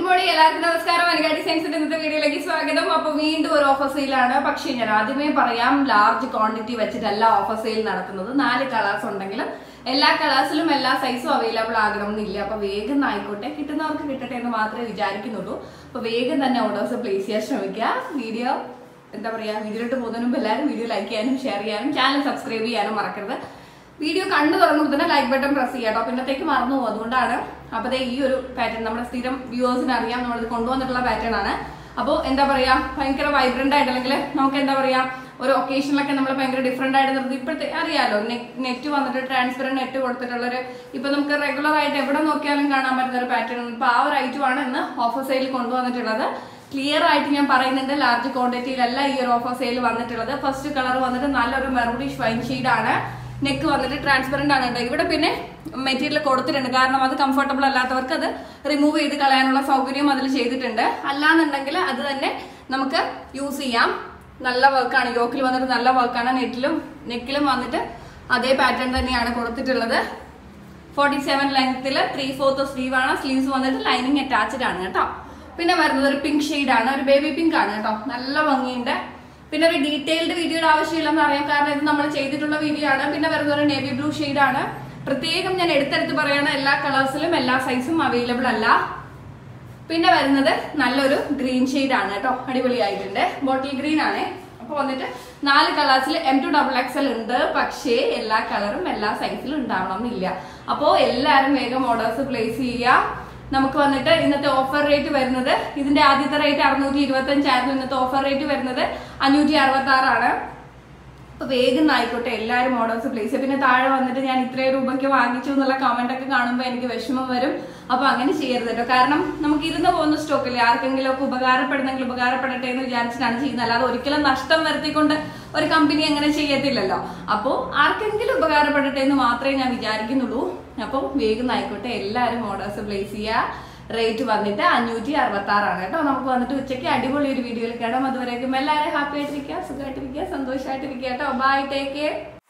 good morning എല്ലാവർക്കും നമസ്കാരം അനുകാടി സയൻസിന്റെ ഇന്നത്തെ വീഡിയോയിലേക്ക് സ്വാഗതം അപ്പൊ വീണ്ടും ഒരു ഓഫർ സെയിലാണ് പക്ഷേ ഞാൻ ആദ്യമേ പറയാം ലാർജ് ക്വാണ്ടിറ്റി വെച്ചിട്ടല്ല ഓഫർ സെയിൽ നടത്തുന്നത് നാല് കളേഴ്സ് ഉണ്ടെങ്കിലും എല്ലാ കളേഴ്സിലും എല്ലാ സൈസും അവൈലബിൾ ആകണം എന്നില്ല അപ്പൊ വേഗം ആയിക്കോട്ടെ കിട്ടുന്നവർക്ക് കിട്ടട്ടെ എന്ന് മാത്രമേ വിചാരിക്കുന്നുള്ളൂ അപ്പൊ വേഗം തന്നെ ഓർഡേഴ്സ് പ്ലേസ് ചെയ്യാൻ ശ്രമിക്കുക വീഡിയോ എന്താ പറയാ വീഡിയോയിലോട്ട് പോകുന്നതിന് മുമ്പ് എല്ലാവരും വീഡിയോ ലൈക്ക് ചെയ്യാനും ഷെയർ ചെയ്യാനും ചാനൽ സബ്സ്ക്രൈബ് ചെയ്യാനും മറക്കരുത് വീഡിയോ കണ്ടു തുടങ്ങുമ്പോൾ തന്നെ ലൈക്ക് ബട്ടൺ പ്രസ് ചെയ്യാം കേട്ടോ പിന്നത്തേക്ക് മറന്നു പോകും അതുകൊണ്ടാണ് അപ്പോൾ ദേ ഈ ഒരു പാറ്റേൺ നമ്മുടെ സ്ഥിരം വ്യൂവേഴ്സിന് അറിയാം നമ്മളിത് കൊണ്ടുവന്നിട്ടുള്ള പാറ്റേൺ ആണ് അപ്പോൾ എന്താ പറയാ ഭയങ്കര വൈബ്രന്റ് ആയിട്ട് അല്ലെങ്കിൽ നമുക്ക് എന്താ പറയാ ഒരു ഒക്കേഷനിലൊക്കെ നമ്മൾ ഭയങ്കര ഡിഫറെന്റ് ആയിട്ട് നിർത്തി ഇപ്പോഴത്തെ അറിയാലോ നെറ്റ് വന്നിട്ട് ട്രാൻസ്പെറന്റ് നെറ്റ് കൊടുത്തിട്ടുള്ളൊരു ഇപ്പൊ നമുക്ക് റെഗുലർ ആയിട്ട് എവിടെ നോക്കിയാലും കാണാൻ പറ്റുന്ന ഒരു പാറ്റേൺ ഇപ്പൊ ആ ഒരു ഐറ്റമാണ് ഇന്ന് ഓഫർ സെയിൽ കൊണ്ടുവന്നിട്ടുള്ളത് ക്ലിയർ ആയിട്ട് ഞാൻ പറയുന്നുണ്ട് ലാർജ് ക്വാണ്ടിറ്റിയിലല്ല ഈ ഒരു ഓഫർ സെയിൽ വന്നിട്ടുള്ളത് ഫസ്റ്റ് കളർ വന്നിട്ട് നല്ലൊരു മെറൂഡിഷ് വൈൻ ആണ് നെക്ക് വന്നിട്ട് ട്രാൻസ്പെറന്റ് ആണ് കേട്ടോ ഇവിടെ പിന്നെ മെറ്റീരിയൽ കൊടുത്തിട്ടുണ്ട് കാരണം അത് കംഫർട്ടബിൾ അല്ലാത്തവർക്ക് അത് റിമൂവ് ചെയ്ത് കളയാനുള്ള സൗകര്യം അതിൽ ചെയ്തിട്ടുണ്ട് അല്ലാന്നുണ്ടെങ്കിൽ അത് തന്നെ നമുക്ക് യൂസ് ചെയ്യാം നല്ല വർക്കാണ് യോക്കിൽ വന്നിട്ട് നല്ല വർക്കാണ് നെറ്റിലും നെക്കിലും വന്നിട്ട് അതേ പാറ്റേൺ തന്നെയാണ് കൊടുത്തിട്ടുള്ളത് ഫോർട്ടി സെവൻ ലെങ്ത്തിൽ ത്രീ ഫോർത്ത് സ്ലീവ് ആണ് സ്ലീവ്സ് വന്നിട്ട് ലൈനിങ് അറ്റാച്ച്ഡ് ആണ് കേട്ടോ പിന്നെ വരുന്നത് ഒരു പിങ്ക് ആണ് ഒരു ബേബി പിങ്ക് ആണ് കേട്ടോ നല്ല ഭംഗിയുണ്ട് പിന്നെ ഒരു ഡീറ്റെയിൽഡ് വീഡിയോയുടെ ആവശ്യമില്ലെന്ന് അറിയാം കാരണം ഇത് നമ്മൾ ചെയ്തിട്ടുള്ള വീഡിയോ ആണ് പിന്നെ വരുന്നത് ഒരു നേവി ബ്ലൂ ആണ് പ്രത്യേകം ഞാൻ എടുത്തെടുത്ത് പറയണ എല്ലാ കളേഴ്സിലും എല്ലാ സൈസും അവൈലബിൾ അല്ല പിന്നെ വരുന്നത് നല്ലൊരു ഗ്രീൻ ആണ് കേട്ടോ അടിപൊളിയായിട്ടുണ്ട് ബോട്ടിൽ ഗ്രീൻ ആണ് അപ്പൊ വന്നിട്ട് നാല് കളേഴ്സിൽ എം ടു ഡബിൾ എക്സൽ ഉണ്ട് പക്ഷേ എല്ലാ കളറും എല്ലാ സൈസിലും ഉണ്ടാവണം എന്നില്ല അപ്പോൾ എല്ലാവരും വേഗം ഓർഡേഴ്സ് പ്ലേസ് ചെയ്യുക നമുക്ക് വന്നിട്ട് ഇന്നത്തെ ഓഫർ റേറ്റ് വരുന്നത് ഇതിന്റെ ആദ്യത്തെ റേറ്റ് അറുന്നൂറ്റി ഇരുപത്തി അഞ്ചായിരുന്നു ഇന്നത്തെ ഓഫർ റേറ്റ് വരുന്നത് അഞ്ഞൂറ്റി അറുപത്തി ആറാണ് അപ്പൊ വേഗം ആയിക്കോട്ടെ എല്ലാവരും ഓർഡേഴ്സ് പ്ലേസ് ചെയ്യുക പിന്നെ താഴെ വന്നിട്ട് ഞാൻ ഇത്രയും രൂപയ്ക്ക് വാങ്ങിച്ചു എന്നുള്ള കമന്റ് ഒക്കെ കാണുമ്പോൾ എനിക്ക് വിഷമം വരും അപ്പൊ അങ്ങനെ ചെയ്യരുത് കേട്ടോ കാരണം നമുക്ക് ഇരുന്ന് പോകുന്ന സ്റ്റോക്കില്ലേ ആർക്കെങ്കിലും ഒക്കെ ഉപകാരപ്പെടുന്നെങ്കിൽ ഉപകാരപ്പെടട്ടെ എന്ന് വിചാരിച്ചിട്ടാണ് ചെയ്യുന്നത് അല്ലാതെ ഒരിക്കലും നഷ്ടം വരുത്തിക്കൊണ്ട് ഒരു കമ്പനി അങ്ങനെ ചെയ്യത്തില്ലല്ലോ അപ്പോൾ ആർക്കെങ്കിലും ഉപകാരപ്പെടട്ടെ എന്ന് മാത്രമേ ഞാൻ വിചാരിക്കുന്നുള്ളൂ അപ്പോൾ വേഗം ആയിക്കോട്ടെ എല്ലാവരും ഓർഡേഴ്സ് പ്ലേസ് ചെയ്യുക റേറ്റ് വന്നിട്ട് അഞ്ഞൂറ്റി അറുപത്തി ആറാണ് കേട്ടോ നമുക്ക് വന്നിട്ട് ഉച്ചയ്ക്ക് അടിപൊളി ഒരു വീഡിയോയിൽ കാണാം അതുവരേക്കും എല്ലാവരും ഹാപ്പി ആയിട്ടിരിക്കുക സുഖമായിട്ടിരിക്കുക സന്തോഷമായിട്ടിരിക്കുക കേട്ടോ ബൈ ടേക്ക് കെയർ